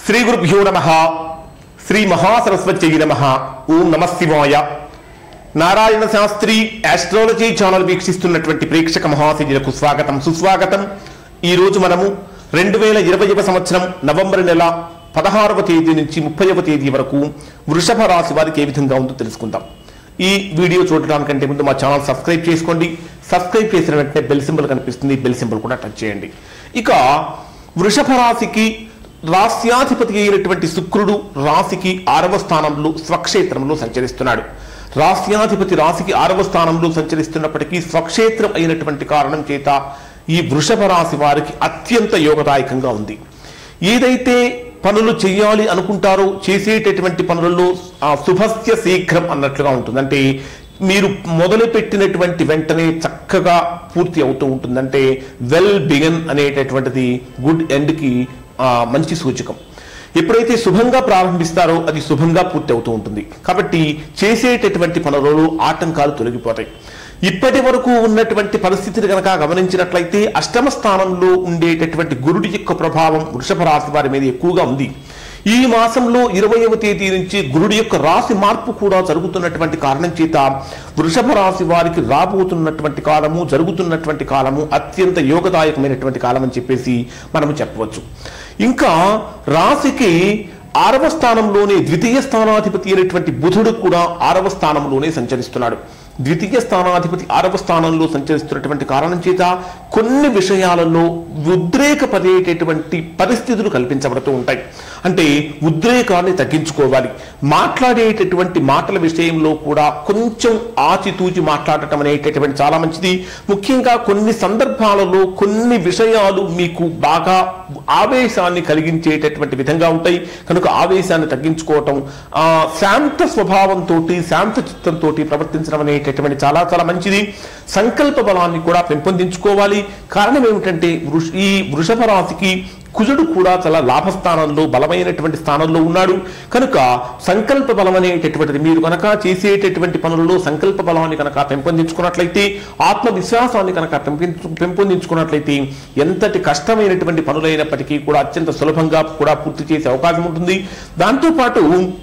శ్రీ గురుభ్యో నమ శ్రీ మహాసరస్వత్యై నమ ఓం నమ శివాయ నారాయణ శాస్త్రి ఆస్ట్రాలజీ ఛానల్ వీక్షిస్తున్నటువంటి ప్రేక్షక మహాశయులకు స్వాగతం సుస్వాగతం ఈ రోజు మనము రెండు వేల ఇరవైవ సంవత్సరం నవంబర్ నెల పదహారవ తేదీ నుంచి ముప్పైవ తేదీ వరకు వృషభ రాశి వారికి ఏ విధంగా ఉందో తెలుసుకుందాం ఈ వీడియో చూడడానికంటే ముందు మా ఛానల్ సబ్స్క్రైబ్ చేసుకోండి సబ్స్క్రైబ్ చేసిన వెంటనే బెల్ సింబల్ కనిపిస్తుంది బెల్ సింబల్ కూడా టచ్ చేయండి ఇక వృషభ రాశికి రాస్యాధిపతి అయినటువంటి శుక్రుడు రాశికి ఆరవ స్థానంలో స్వక్షేత్రంలో సంచరిస్తున్నాడు రాస్యాధిపతి రాశికి ఆరవ స్థానంలో సంచరిస్తున్నప్పటికీ స్వక్షేత్రం అయినటువంటి కారణం చేత ఈ వృషభ రాశి వారికి అత్యంత యోగదాయకంగా ఉంది ఏదైతే పనులు చేయాలి అనుకుంటారో చేసేటటువంటి పనులలో ఆ శుభస్య శీఘ్రం అన్నట్లుగా ఉంటుంది అంటే మీరు మొదలు పెట్టినటువంటి వెంటనే చక్కగా పూర్తి అవుతూ ఉంటుంది అంటే వెల్ బిగన్ అనేటటువంటిది గుడ్ ఎండ్కి మంచి సూచకం ఎప్పుడైతే శుభంగా ప్రారంభిస్తారో అది శుభంగా పూర్తి అవుతూ ఉంటుంది కాబట్టి చేసేటటువంటి పనులలో ఆటంకాలు తొలగిపోతాయి ఇప్పటి వరకు ఉన్నటువంటి పరిస్థితిని కనుక గమనించినట్లయితే అష్టమ స్థానంలో ఉండేటటువంటి గురుడి యొక్క ప్రభావం వృషభ రాశి వారి మీద ఎక్కువగా ఉంది ఈ మాసంలో ఇరవైవ తేదీ నుంచి గురుడి యొక్క రాశి మార్పు కూడా జరుగుతున్నటువంటి కారణం చేత వృషభ రాశి వారికి రాబోతున్నటువంటి కాలము జరుగుతున్నటువంటి కాలము అత్యంత యోగదాయకమైనటువంటి కాలం అని చెప్పేసి మనము చెప్పవచ్చు ఇంకా రాశికి ఆరవ స్థానంలోనే ద్వితీయ స్థానాధిపతి అయినటువంటి బుధుడు కూడా ఆరవ స్థానంలోనే సంచరిస్తున్నాడు ద్వితీయ స్థానాధిపతి ఆరవ స్థానంలో సంచరిస్తున్నటువంటి కారణం చేత కొన్ని విషయాలలో ఉద్రేకపడేటటువంటి పరిస్థితులు కల్పించబడుతూ ఉంటాయి అంటే ఉద్రేకాన్ని తగ్గించుకోవాలి మాట్లాడేటటువంటి మాటల విషయంలో కూడా కొంచెం ఆచితూచి మాట్లాడటం అనేటటువంటి చాలా మంచిది ముఖ్యంగా కొన్ని సందర్భాలలో కొన్ని విషయాలు మీకు బాగా ఆవేశాన్ని కలిగించేటటువంటి విధంగా ఉంటాయి కనుక ఆవేశాన్ని తగ్గించుకోవటం ఆ, శాంత స్వభావంతో శాంత చిత్తంతో ప్రవర్తించడం అనేటటువంటి చాలా చాలా మంచిది సంకల్ప బలాన్ని కూడా పెంపొందించుకోవాలి కారణం ఏమిటంటే వృష ఈ వృషభ రాశికి కుజుడు కూడా చాలా లాభస్థానంలో బలమైనటువంటి స్థానంలో ఉన్నాడు కనుక సంకల్ప బలం అనేటటువంటిది మీరు కనుక చేసేటటువంటి పనులలో సంకల్ప బలాన్ని కనుక పెంపొందించుకున్నట్లయితే ఆత్మవిశ్వాసాన్ని కనుక పెంపొందించు పెంపొందించుకున్నట్లయితే ఎంతటి కష్టమైనటువంటి పనులైనప్పటికీ కూడా అత్యంత సులభంగా కూడా పూర్తి చేసే అవకాశం ఉంటుంది దాంతోపాటు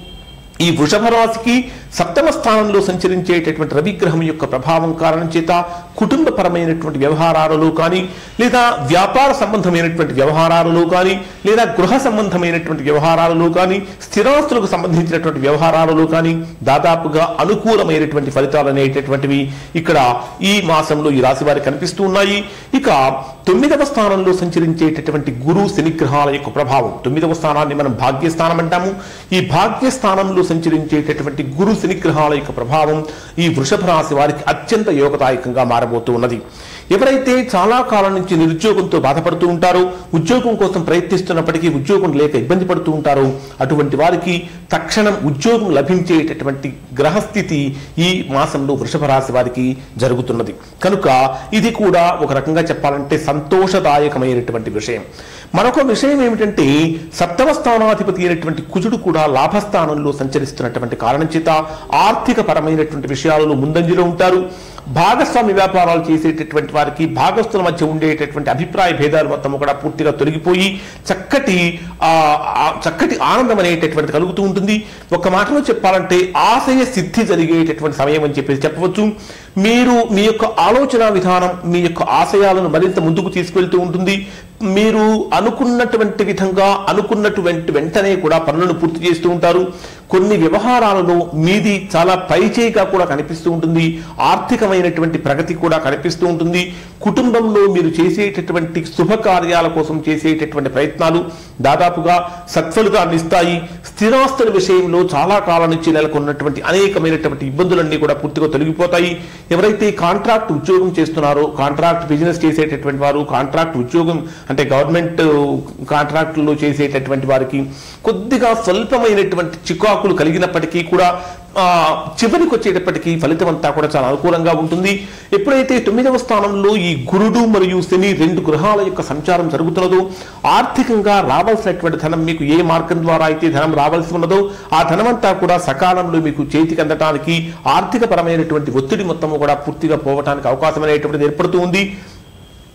ఈ వృషభ రాశికి సప్తమ స్థానంలో సంచరించేటటువంటి రవిగ్రహం యొక్క ప్రభావం కారణం చేత కుటుంబపరమైనటువంటి వ్యవహారాలలో కానీ లేదా వ్యాపార సంబంధమైనటువంటి వ్యవహారాలలో కానీ లేదా గృహ సంబంధమైనటువంటి వ్యవహారాలలో కానీ స్థిరాస్తులకు సంబంధించినటువంటి వ్యవహారాలలో కానీ దాదాపుగా అనుకూలమైనటువంటి ఫలితాలు అనేటటువంటివి ఇక్కడ ఈ మాసంలో ఈ రాశి వారికి కనిపిస్తూ ఉన్నాయి ఇక తొమ్మిదవ స్థానంలో సంచరించేటటువంటి గురు శనిగ్రహాల యొక్క ప్రభావం తొమ్మిదవ స్థానాన్ని మనం భాగ్యస్థానం అంటాము ఈ భాగ్యస్థానంలో సంచరించేటటువంటి గురు శనిగ్రహాల యొక్క ప్రభావం ఈ వృషభ రాశి వారికి అత్యంత యోగదాయకంగా మారబోతూ ఉన్నది ఎవరైతే చాలా కాలం నుంచి నిరుద్యోగంతో బాధపడుతూ ఉంటారో ఉద్యోగం కోసం ప్రయత్నిస్తున్నప్పటికీ ఉద్యోగం లేక ఇబ్బంది పడుతూ ఉంటారో అటువంటి వారికి తక్షణం ఉద్యోగం లభించేటటువంటి గ్రహస్థితి ఈ మాసంలో వృషభ రాశి వారికి జరుగుతున్నది కనుక ఇది కూడా ఒక రకంగా చెప్పాలంటే సంతోషదాయకమైనటువంటి విషయం మరొక విషయం ఏమిటంటే సప్తమ స్థానాధిపతి అయినటువంటి కుజుడు కూడా లాభస్థానంలో సంచరిస్తున్నటువంటి కారణం చేత ఆర్థిక పరమైనటువంటి విషయాలలో ముందంజలో ఉంటారు భాగస్వామి వ్యాపారాలు చేసేటటువంటి వారికి భాగస్తుల మధ్య ఉండేటటువంటి అభిప్రాయ భేదాలు మొత్తం కూడా పూర్తిగా తొలగిపోయి చక్కటి ఆ, ఆ, చక్కటి ఆనందం అనేటటువంటి కలుగుతూ ఉంటుంది ఒక మాటలో చెప్పాలంటే ఆశయ సిద్ధి జరిగేటటువంటి సమయం అని చెప్పేసి చెప్పవచ్చు మీరు మీ యొక్క ఆలోచన విధానం మీ యొక్క ఆశయాలను మరింత ముందుకు తీసుకెళ్తూ ఉంటుంది మీరు అనుకున్నటువంటి విధంగా అనుకున్నటువంటి వెంటనే కూడా పనులను పూర్తి చేస్తూ ఉంటారు కొన్ని వ్యవహారాలలో మీది చాలా పైచేయిగా కూడా కనిపిస్తూ ఉంటుంది ఆర్థికమైనటువంటి ప్రగతి కూడా కనిపిస్తూ ఉంటుంది కుటుంబంలో మీరు చేసేటటువంటి శుభకార్యాల కోసం చేసేటటువంటి ప్రయత్నాలు దాదాపుగా సత్ఫలితాన్ని ఇస్తాయి స్థిరాస్తుల విషయంలో చాలా కాలం నుంచి నెలకొన్నటువంటి అనేకమైనటువంటి ఇబ్బందులన్నీ కూడా పూర్తిగా తొలగిపోతాయి ఎవరైతే కాంట్రాక్ట్ ఉద్యోగం చేస్తున్నారో కాంట్రాక్ట్ బిజినెస్ చేసేటటువంటి వారు కాంట్రాక్ట్ ఉద్యోగం అంటే గవర్నమెంట్ కాంట్రాక్టుల్లో చేసేటటువంటి వారికి కొద్దిగా స్వల్పమైనటువంటి చికాకులు కలిగినప్పటికీ కూడా ఆ, చివరికి వచ్చేటప్పటికి ఫలితం అంతా కూడా చాలా అనుకూలంగా ఉంటుంది ఎప్పుడైతే తొమ్మిదవ స్థానంలో ఈ గురుడు మరియు శని రెండు గ్రహాల యొక్క సంచారం జరుగుతున్నదో ఆర్థికంగా రావాల్సినటువంటి ధనం మీకు ఏ మార్గం ద్వారా అయితే ధనం రావాల్సి ఉన్నదో ఆ ధనమంతా కూడా సకాలంలో మీకు చేతికి అందటానికి ఆర్థిక పరమైనటువంటి ఒత్తిడి మొత్తము కూడా పూర్తిగా పోవటానికి అవకాశం అనేటువంటిది ఏర్పడుతూ ఉంది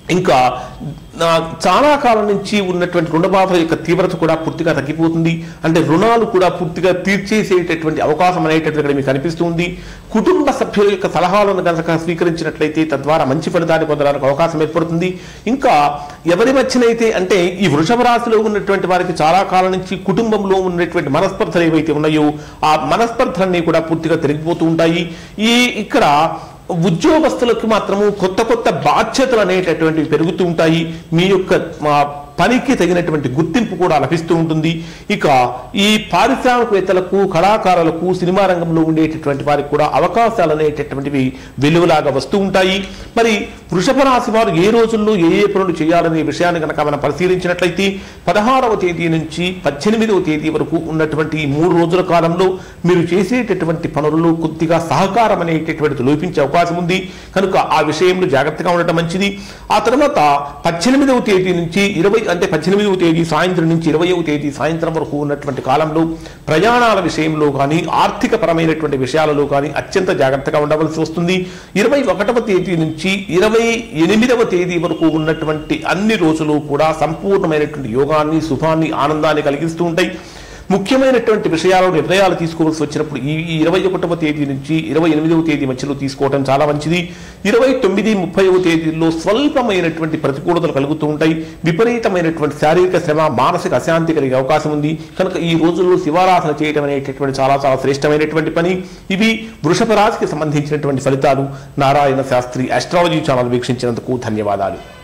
ఇంకా నా చాలా కాలం నుంచి ఉన్నటువంటి రుణ బాధల యొక్క తీవ్రత కూడా పూర్తిగా తగ్గిపోతుంది అంటే రుణాలు కూడా పూర్తిగా తీర్చేసేటటువంటి అవకాశం అనేటటువంటి ఇక్కడ మీకు కనిపిస్తుంది కుటుంబ సభ్యుల యొక్క సలహాలను కనుక స్వీకరించినట్లయితే తద్వారా మంచి ఫలితాన్ని పొందడానికి అవకాశం ఏర్పడుతుంది ఇంకా ఎవరి మధ్యనైతే అంటే ఈ వృషభ రాశిలో ఉన్నటువంటి వారికి చాలా కాలం నుంచి కుటుంబంలో ఉన్నటువంటి మనస్పర్ధలు ఏవైతే ఉన్నాయో ఆ మనస్పర్ధలన్నీ కూడా పూర్తిగా తిరిగిపోతూ ఉంటాయి ఈ ఇక్కడ ఉద్యోగస్తులకు మాత్రము కొత్త కొత్త బాధ్యతలు అనేటటువంటివి పెరుగుతూ ఉంటాయి మీ యొక్క మా, పనికి తగినటువంటి గుర్తింపు కూడా లభిస్తూ ఉంటుంది ఇక ఈ పారిశ్రామికవేత్తలకు కళాకారులకు సినిమా రంగంలో ఉండేటటువంటి వారికి కూడా అవకాశాలు అనేటటువంటివి వెలుగులాగా వస్తూ ఉంటాయి మరి వృషభ రాశి వారు ఏ రోజుల్లో ఏ ఏ పనులు చేయాలనే విషయాన్ని కనుక మనం పరిశీలించినట్లయితే పదహారవ తేదీ నుంచి పద్దెనిమిదవ తేదీ వరకు ఉన్నటువంటి ఈ మూడు రోజుల కాలంలో మీరు చేసేటటువంటి పనులలో కొద్దిగా సహకారం అనేటటువంటిది లోపించే అవకాశం ఉంది కనుక ఆ విషయంలో జాగ్రత్తగా ఉండటం మంచిది ఆ తర్వాత పద్దెనిమిదవ తేదీ నుంచి ఇరవై అంటే పద్దెనిమిదవ తేదీ సాయంత్రం నుంచి ఇరవైవ తేదీ సాయంత్రం వరకు ఉన్నటువంటి కాలంలో ప్రయాణాల విషయంలో కానీ ఆర్థిక పరమైనటువంటి విషయాలలో కానీ అత్యంత జాగ్రత్తగా ఉండవలసి వస్తుంది ఇరవై ఒకటవ తేదీ నుంచి ఇరవై ఎనిమిదవ తేదీ వరకు ఉన్నటువంటి అన్ని రోజులు కూడా సంపూర్ణమైనటువంటి యోగాన్ని శుభాన్ని ఆనందాన్ని కలిగిస్తూ ఉంటాయి ముఖ్యమైనటువంటి విషయాలు నిర్ణయాలు తీసుకోవాల్సి వచ్చినప్పుడు ఈ ఈ ఇరవై ఒకటవ తేదీ నుంచి ఇరవై ఎనిమిదవ తేదీ మధ్యలో తీసుకోవడం చాలా మంచిది ఇరవై తొమ్మిది ముప్పైవ తేదీల్లో స్వల్పమైనటువంటి ప్రతికూలతలు కలుగుతూ ఉంటాయి విపరీతమైనటువంటి శారీరక శ్రమ మానసిక అశాంతి కలిగే అవకాశం ఉంది కనుక ఈ రోజుల్లో శివారాధన చేయడం అనేటటువంటి చాలా చాలా శ్రేష్టమైనటువంటి పని ఇవి వృషభ రాశికి సంబంధించినటువంటి ఫలితాలు నారాయణ శాస్త్రి ఆస్ట్రాలజీ ఛానల్ వీక్షించినందుకు ధన్యవాదాలు